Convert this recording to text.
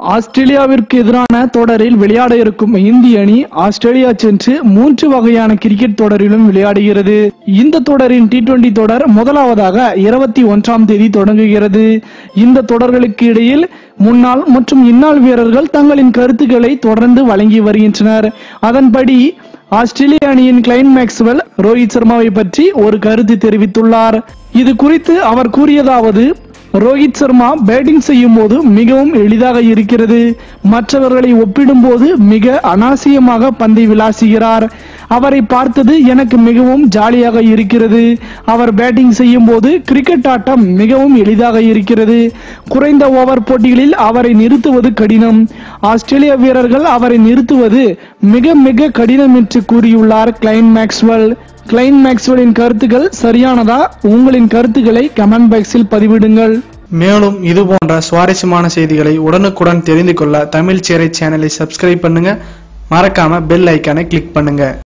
ஆஸ்திரேலியாவிற்கு எதிரான தொடரில் விளையாட இருக்கும் இந்திய அணி ஆஸ்திரேலியா சென்று மூன்று வகையான கிரிக்கெட் தொடரிலும் விளையாடுகிறது இந்த தொடரின் டி டுவெண்டி தொடர் முதலாவதாக இருபத்தி ஒன்றாம் தேதி தொடங்குகிறது இந்த தொடர்களுக்கு இடையில் முன்னாள் மற்றும் இந்நாள் வீரர்கள் தங்களின் கருத்துக்களை தொடர்ந்து வழங்கி வருகின்றனர் அதன்படி ஆஸ்திரேலிய அணியின் கிளைன் மேக்ஸ்வெல் ரோஹித் சர்மாவை பற்றி ஒரு கருத்து தெரிவித்துள்ளார் இது குறித்து அவர் கூறியதாவது ரோஹித் சர்மா பேட்டிங் செய்யும் போது மிகவும் எளிதாக இருக்கிறது மற்றவர்களை ஒப்பிடும்போது மிக அனாவசியமாக பந்தை விளாசுகிறார் அவரை பார்த்தது எனக்கு மிகவும் ஜாலியாக இருக்கிறது அவர் பேட்டிங் செய்யும் போது கிரிக்கெட் ஆட்டம் மிகவும் எளிதாக இருக்கிறது குறைந்த ஓவர் போட்டிகளில் அவரை நிறுத்துவது கடினம் ஆஸ்திரேலிய வீரர்கள் அவரை நிறுத்துவது மிக மிக கடினம் என்று கூறியுள்ளார் கிளைன் மேக்ஸ்வெல் கிளைன் மேக்ஸ்வெலின் கருத்துக்கள் சரியானதா உங்களின் கருத்துக்களை கமெண்ட் பாக்ஸில் பதிவிடுங்கள் மேலும் இது போன்ற சுவாரஸ்யமான செய்திகளை உடனுக்குடன் தெரிந்து கொள்ள தமிழ் சேரை சேனலை சப்ஸ்கிரைப் பண்ணுங்க மறக்காம பெல் ஐக்கானை கிளிக் பண்ணுங்க